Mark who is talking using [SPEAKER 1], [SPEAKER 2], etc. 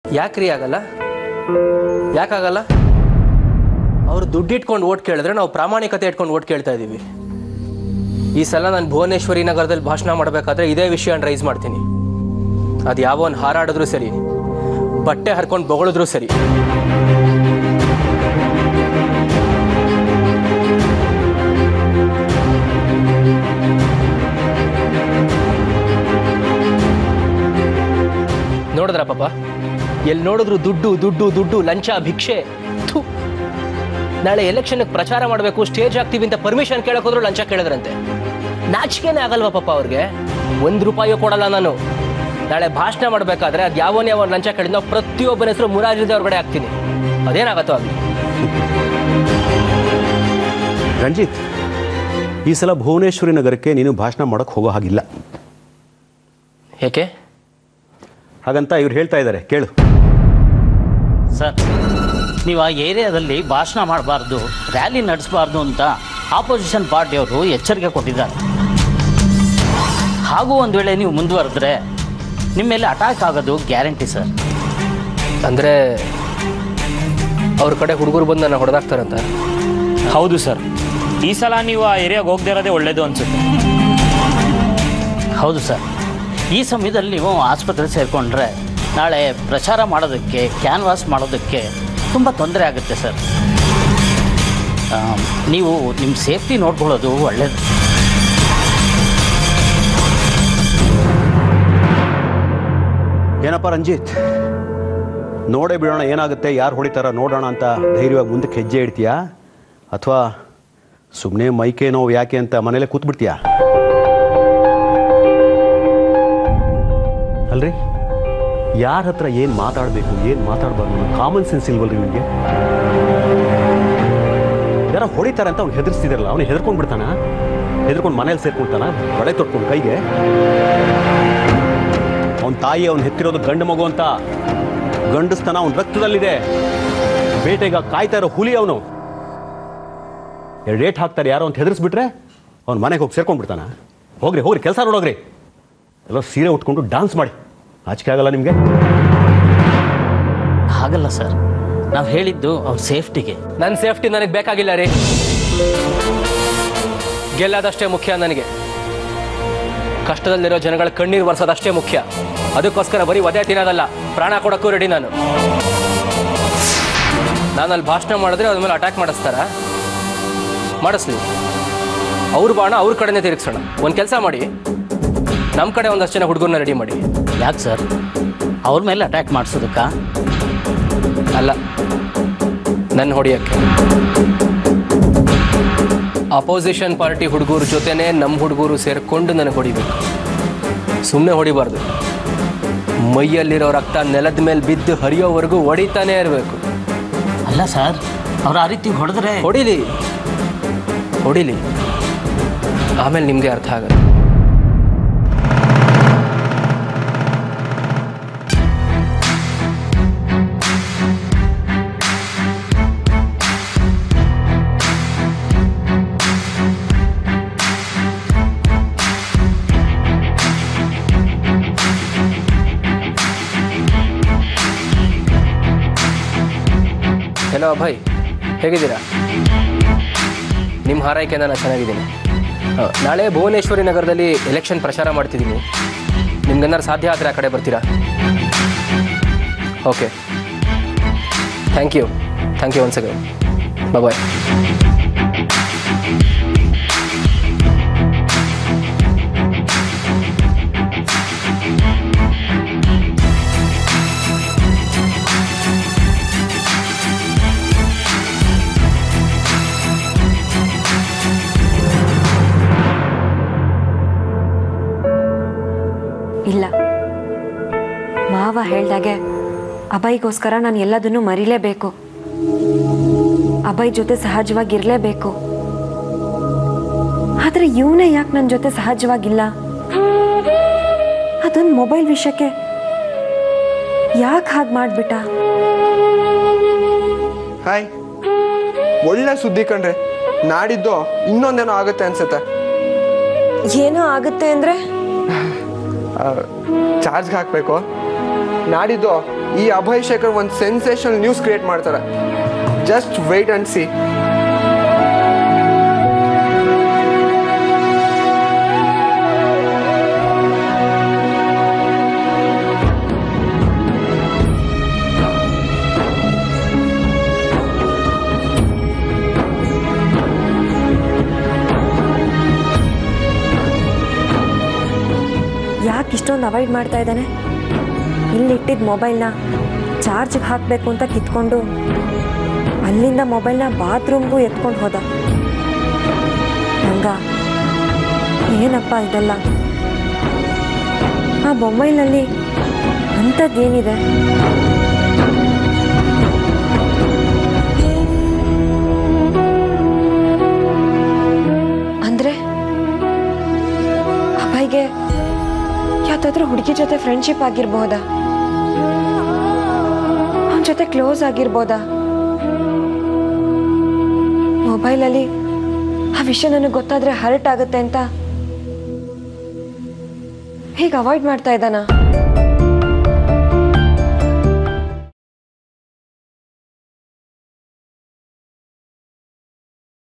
[SPEAKER 1] ಯಾಕ್ರಿ ಆಗಲ್ಲ ಯಾಕಾಗಲ್ಲ ಅವ್ರು ದುಡ್ಡು ಇಟ್ಕೊಂಡು ಓಟ್ ಕೇಳಿದ್ರೆ ನಾವು ಪ್ರಾಮಾಣಿಕತೆ ಇಟ್ಕೊಂಡು ಓಟ್ ಕೇಳ್ತಾ ಇದ್ದೀವಿ ಈ ಸಲ ನಾನು ಭುವನೇಶ್ವರಿ ನಗರದಲ್ಲಿ ಭಾಷಣ ಮಾಡಬೇಕಾದ್ರೆ ಇದೇ ವಿಷಯ ರೈಸ್ ಮಾಡ್ತೀನಿ ಅದು ಯಾವನ್ ಹಾರಾಡಿದ್ರು ಸರಿ ಬಟ್ಟೆ ಹರ್ಕೊಂಡು ಬೊಗಳಿದ್ರು ಸರಿ ನೋಡಿದ್ರ ಪಾಪ ಎಲ್ಲಿ ನೋಡಿದ್ರು ದುಡ್ಡು ದುಡ್ಡು ದುಡ್ಡು ಲಂಚ ಭಿಕ್ಷೆ ಥು. ನಾಳೆ ಎಲೆಕ್ಷನ್ ಪ್ರಚಾರ ಮಾಡಬೇಕು ಸ್ಟೇಜ್ ಆಗ್ತೀವಿ ಅಂತ ಪರ್ಮಿಷನ್ ಕೇಳಕ್ ಹೋದ್ರು ಲಂಚ ಕೇಳಿದ್ರಂತೆ ನಾಚಿಕೆನೇ ಆಗಲ್ವಾ ಪಾಪ ಅವ್ರಿಗೆ ಒಂದು ರೂಪಾಯಿ ಕೊಡಲ್ಲ ನಾನು ನಾಳೆ ಭಾಷಣ ಮಾಡಬೇಕಾದ್ರೆ ಅದು ಯಾವನ್ ಯಾವ ಲಂಚ ಕೇಳಿದ್ ನಾವು ಪ್ರತಿಯೊಬ್ಬನ ಹೆಸರು ಮುರಾರಿದ ಹೊರಗಡೆ ಹಾಕ್ತೀನಿ ಅದೇನಾಗತ್ತೋ ಆಗಲಿ
[SPEAKER 2] ರಂಜಿತ್ ಈ ಸಲ ಭುವನೇಶ್ವರಿ ನಗರಕ್ಕೆ ನೀನು ಭಾಷಣ ಮಾಡೋಕ್ಕೆ ಹೋಗೋ ಹಾಗಿಲ್ಲ
[SPEAKER 1] ಏಕೆ
[SPEAKER 2] ಹಾಗಂತ ಇವ್ರು ಹೇಳ್ತಾ ಇದ್ದಾರೆ ಕೇಳು
[SPEAKER 3] ಸರ್ ನೀವು ಆ ಏರಿಯಾದಲ್ಲಿ ಭಾಷಣ ಮಾಡಬಾರ್ದು ರ್ಯಾಲಿ ನಡೆಸಬಾರ್ದು ಅಂತ ಆಪೋಸಿಷನ್ ಪಾರ್ಟಿಯವರು ಎಚ್ಚರಿಕೆ ಕೊಟ್ಟಿದ್ದಾರೆ ಹಾಗೂ ಒಂದು ವೇಳೆ ನೀವು ಮುಂದುವರೆದ್ರೆ ನಿಮ್ಮ ಮೇಲೆ ಅಟ್ಯಾಕ್ ಆಗೋದು ಗ್ಯಾರಂಟಿ ಸರ್
[SPEAKER 1] ಅಂದ್ರೆ ಅವ್ರ ಕಡೆ ಹುಡುಗರು ಬಂದು ನನ್ನ ಹೊಡೆದಾಕ್ತಾರಂತ
[SPEAKER 4] ಹೌದು ಸರ್ ಈ ಸಲ ನೀವು ಆ ಏರಿಯಾಗೆ ಹೋಗದೇ ಇರೋದೇ ಒಳ್ಳೇದು ಅನ್ಸುತ್ತೆ
[SPEAKER 3] ಹೌದು ಸರ್ ಈ ಸಮಯದಲ್ಲಿ ನೀವು ಆಸ್ಪತ್ರೆ ಸೇರಿಕೊಂಡ್ರೆ ನಾಳೆ ಪ್ರಚಾರ ಮಾಡೋದಕ್ಕೆ ಕ್ಯಾನ್ವಾಸ್ ಮಾಡೋದಕ್ಕೆ ತುಂಬ ತೊಂದರೆ ಆಗುತ್ತೆ ಸರ್ ಆ, ನೀವು ನಿಮ್ಮ ಸೇಫ್ಟಿ ನೋಡ್ಕೊಳ್ಳೋದು ಒಳ್ಳೆಯದು
[SPEAKER 2] ಏನಪ್ಪ ರಂಜಿತ್ ನೋಡೇ ಬಿಡೋಣ ಏನಾಗುತ್ತೆ ಯಾರು ಹೊಡಿತಾರ ನೋಡೋಣ ಅಂತ ಧೈರ್ಯವಾಗಿ ಮುಂದಕ್ಕೆ ಹೆಜ್ಜೆ ಇಡ್ತೀಯಾ ಅಥವಾ ಸುಮ್ಮನೆ ಮೈಕೆ ನೋವು ಯಾಕೆ ಅಂತ ಮನೇಲೆ ಕೂತ್ಬಿಡ್ತೀಯಾ ಅಲ್ರಿ ಯಾರ ಹತ್ರ ಏನು ಮಾತಾಡಬೇಕು ಏನು ಮಾತಾಡಬಾರ್ದು ಕಾಮನ್ ಸೆನ್ಸ್ ಇಲ್ವಲ್ರಿ ನಿಮಗೆ ಯಾರೋ ಹೊಡಿತಾರೆ ಅಂತ ಅವ್ನು ಹೆದರ್ಸ್ತಿದಾರಲ್ಲ ಅವನು ಹೆದರ್ಕೊಂಡು ಬಿಡ್ತಾನ ಹೆದರ್ಕೊಂಡು ಮನೇಲಿ ಸೇರ್ಕೊಳ್ತಾನ ಬಳೆ ತೊಟ್ಕೊಂಡು ಕೈಗೆ ಅವನ ತಾಯಿ ಅವನು ಹೆತ್ತಿರೋದು ಗಂಡು ಮಗು ಅಂತ ಗಂಡಸ್ತನ ಅವನ ರಕ್ತದಲ್ಲಿದೆ ಬೇಟೆಗ ಕಾಯ್ತಾ ಇರೋ ಹುಲಿ ಅವನು ಎರಡು ರೇಟ್ ಹಾಕ್ತಾರೆ ಯಾರೋ ಅಂತ ಹೆದರ್ಸ್ಬಿಟ್ರೆ ಅವ್ನ ಮನೆಗೆ ಹೋಗಿ ಸೇರ್ಕೊಂಡ್ಬಿಡ್ತಾನ ಹೋಗ್ರಿ ಹೋಗ್ರಿ ಕೆಲಸ ನೋಡೋಗ್ರಿ ಎಲ್ಲ ಸೀರೆ ಉಟ್ಕೊಂಡು ಡಾನ್ಸ್ ಮಾಡಿ ಆಚಿಕೆ ಆಗಲ್ಲ ನಿಮಗೆ
[SPEAKER 3] ಹಾಗಲ್ಲ ಸರ್ ನಾವು ಹೇಳಿದ್ದು ಅವ್ರ ಸೇಫ್ಟಿಗೆ
[SPEAKER 1] ನನ್ನ ಸೇಫ್ಟಿ ನನಗೆ ಬೇಕಾಗಿಲ್ಲ ರೀ ಗೆಲ್ಲೋದಷ್ಟೇ ಮುಖ್ಯ ನನಗೆ ಕಷ್ಟದಲ್ಲಿರೋ ಜನಗಳ ಕಣ್ಣೀರು ಬರ್ಸೋದಷ್ಟೇ ಮುಖ್ಯ ಅದಕ್ಕೋಸ್ಕರ ಬರೀ ಒದೆ ತಿನ್ನೋದಲ್ಲ ಪ್ರಾಣ ಕೊಡೋಕ್ಕೂ ರೆಡಿ ನಾನು ನಾನು ಅಲ್ಲಿ ಭಾಷಣ ಮಾಡಿದ್ರೆ ಅದ್ರ ಮೇಲೆ ಅಟ್ಯಾಕ್ ಮಾಡಿಸ್ತಾರ ಮಾಡಿಸ್ಲಿ ಅವ್ರ ಬಾಣ ಅವ್ರ ಕಡೆನೇ ತಿರುಗಿಸೋಣ ಒಂದು ಕೆಲಸ ಮಾಡಿ ನಮ್ಮ ಕಡೆ ಒಂದಷ್ಟು ಜನ ಹುಡುಗರನ್ನ ರೆಡಿ ಮಾಡಿ
[SPEAKER 3] ಯಾಕೆ ಸರ್ ಅವ್ರ ಮೇಲೆ ಅಟ್ಯಾಕ್ ಮಾಡಿಸೋದಕ್ಕ
[SPEAKER 1] ಅಲ್ಲ ನನ್ನ ಹೊಡಿಯಕ್ಕೆ ಅಪೋಸಿಷನ್ ಪಾರ್ಟಿ ಹುಡುಗರ ಜೊತೆನೇ ನಮ್ಮ ಹುಡುಗರು ಸೇರಿಕೊಂಡು ನನಗೆ ಹೊಡಿಬೇಕು ಸುಮ್ಮನೆ ಹೊಡಿಬಾರ್ದು ಮೈಯಲ್ಲಿರೋ ರಕ್ತ ನೆಲದ ಮೇಲೆ ಬಿದ್ದು ಹರಿಯೋವರೆಗೂ ಹೊಡಿತಾನೇ ಇರಬೇಕು
[SPEAKER 3] ಅಲ್ಲ ಸರ್ ಅವ್ರು ಆ ರೀತಿ ಹೊಡೆದ್ರೆ
[SPEAKER 1] ಹೊಡಿಲಿ ಹೊಡಿಲಿ ಆಮೇಲೆ ನಿಮಗೆ ಅರ್ಥ ಆಗಲ್ಲ ಹೆಲೋ ಅಭಯ್ ಹೇಗಿದ್ದೀರಾ ನಿಮ್ಮ ಹಾರೈಕೆ ನಾನು ಚೆನ್ನಾಗಿದ್ದೀನಿ ಆ, ನಾಳೆ ಭುವನೇಶ್ವರಿ ನಗರದಲ್ಲಿ ಎಲೆಕ್ಷನ್ ಪ್ರಚಾರ ಮಾಡ್ತಿದ್ದೀನಿ ನಿಮ್ಗೇನಾರು ಸಾಧ್ಯ ಆದರೆ ಆ ಕಡೆ ಬರ್ತೀರಾ okay thank you thank you once again bye
[SPEAKER 5] ಇಲ್ಲ ಮಾವ ಹೇಳ್ದಾಗೆ ಅಭಯ್ಗೋಸ್ಕರ ನಾನು ಎಲ್ಲದನ್ನೂ ಮರಿಲೇಬೇಕು ಅಭಯ್ ಜೊತೆ ಸಹಜವಾಗಿರ್ಲೇಬೇಕು ಆದ್ರೆ ಇವನೇ ಯಾಕೆ ನನ್ನ ಜೊತೆ ಸಹಜವಾಗಿಲ್ಲ ಅದೊಂದು ಮೊಬೈಲ್ ವಿಷಯಕ್ಕೆ ಯಾಕೆ ಹಾಗೆ ಮಾಡ್ಬಿಟ್ಟ
[SPEAKER 6] ಹಾಯ್ ಒಳ್ಳೆ ಸುದ್ದಿ ಕಣ್ರಿ ನಾಡಿದ್ದು ಇನ್ನೊಂದೇನೋ ಆಗುತ್ತೆ ಅನ್ಸುತ್ತೆ
[SPEAKER 5] ಏನೋ ಆಗುತ್ತೆ ಅಂದ್ರೆ
[SPEAKER 6] ಚಾರ್ಜ್ಗೆ ಹಾಕಬೇಕು ನಾಡಿದ್ದು ಈ ಅಭಯ್ ಶೇಖರ್ ಒಂದು ಸೆನ್ಸೇಷನಲ್ ನ್ಯೂಸ್ ಕ್ರಿಯೇಟ್ ಮಾಡ್ತಾರೆ ಜಸ್ಟ್ ವೆಯ್ಟ್ ಅಂಡ್ ಸಿ
[SPEAKER 5] ಯಾಕೆ ಇಷ್ಟೊಂದು ಅವಾಯ್ಡ್ ಮಾಡ್ತಾ ಇದ್ದಾನೆ ಇಲ್ಲಿಟ್ಟಿದ್ದ ಮೊಬೈಲ್ನ ಚಾರ್ಜ್ಗೆ ಹಾಕಬೇಕು ಅಂತ ಕಿತ್ಕೊಂಡು ಅಲ್ಲಿಂದ ಮೊಬೈಲ್ನ ಬಾತ್ರೂಮ್ಗೂ ಎತ್ಕೊಂಡು ಹೋದ ರಂಗ ಏನಪ್ಪ ಇದೆಲ್ಲ ಆ ಮೊಬೈಲ್ನಲ್ಲಿ ಅಂಥದ್ದೇನಿದೆ ಅಂದರೆ ಅಭಯ್ಗೆ ಯಾವ್ದಾದ್ರೂ ಹುಡುಗಿ ಜೊತೆ ಫ್ರೆಂಡ್ಶಿಪ್ ಆಗಿರ್ಬೋದಾ ಅವನ ಜೊತೆ ಕ್ಲೋಸ್ ಆಗಿರ್ಬೋದಾ ಮೊಬೈಲಲ್ಲಿ ಆ ವಿಷಯ ನನಗೆ ಗೊತ್ತಾದ್ರೆ ಹರ್ಟ್ ಆಗುತ್ತೆ ಅಂತ ಹೀಗೆ ಅವಾಯ್ಡ್ ಮಾಡ್ತಾ ಇದ್ದಾನಾ